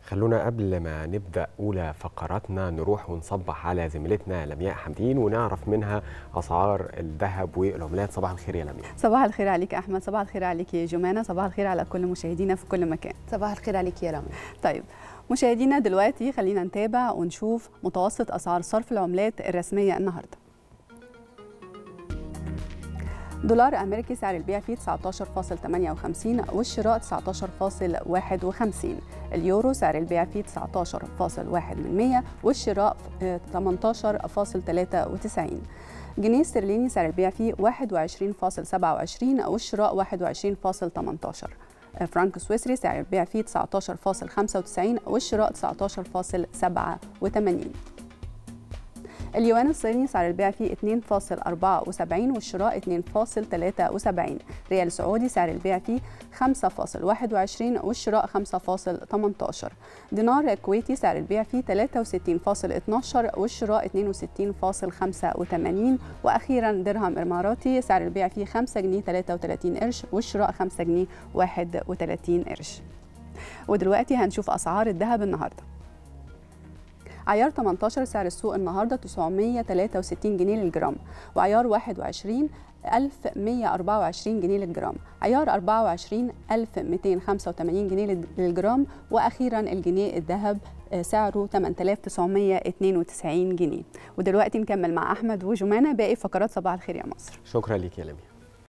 خلونا قبل ما نبدا اولى فقراتنا نروح ونصبح على زميلتنا لمياء حمدين ونعرف منها اسعار الذهب والعملات صباح الخير يا لمياء صباح الخير عليك احمد صباح الخير عليك يا جمانه صباح الخير على كل مشاهدينا في كل مكان صباح الخير عليك يا رامي طيب مشاهدينا دلوقتي خلينا نتابع ونشوف متوسط اسعار صرف العملات الرسميه النهارده دولار امريكي سعر البيع فيه 19.58 والشراء 19.51 اليورو سعر البيع فيه 19.1 والشراء 18.93 جنيه استرليني سعر البيع فيه 21.27 والشراء 21.18 فرانك سويسري سعر البيع فيه 19.95 والشراء 19.87 اليوان الصيني سعر البيع فيه 2.74 والشراء 2.73 ريال سعودي سعر البيع فيه 5.21 والشراء 5.18 دينار كويتي سعر البيع فيه 63.12 والشراء 62.85 واخيرا درهم اماراتي سعر البيع فيه 5 جنيه 33 قرش والشراء 5 جنيه 31 قرش ودلوقتي هنشوف اسعار الذهب النهارده عيار 18 سعر السوق النهارده 963 جنيه للجرام وعيار 21 1124 جنيه للجرام عيار 24 1285 جنيه للجرام واخيرا الجنيه الذهب سعره 8992 جنيه ودلوقتي نكمل مع احمد وجمانه باقي فقرات صباح الخير يا مصر شكرا ليك يا لمياء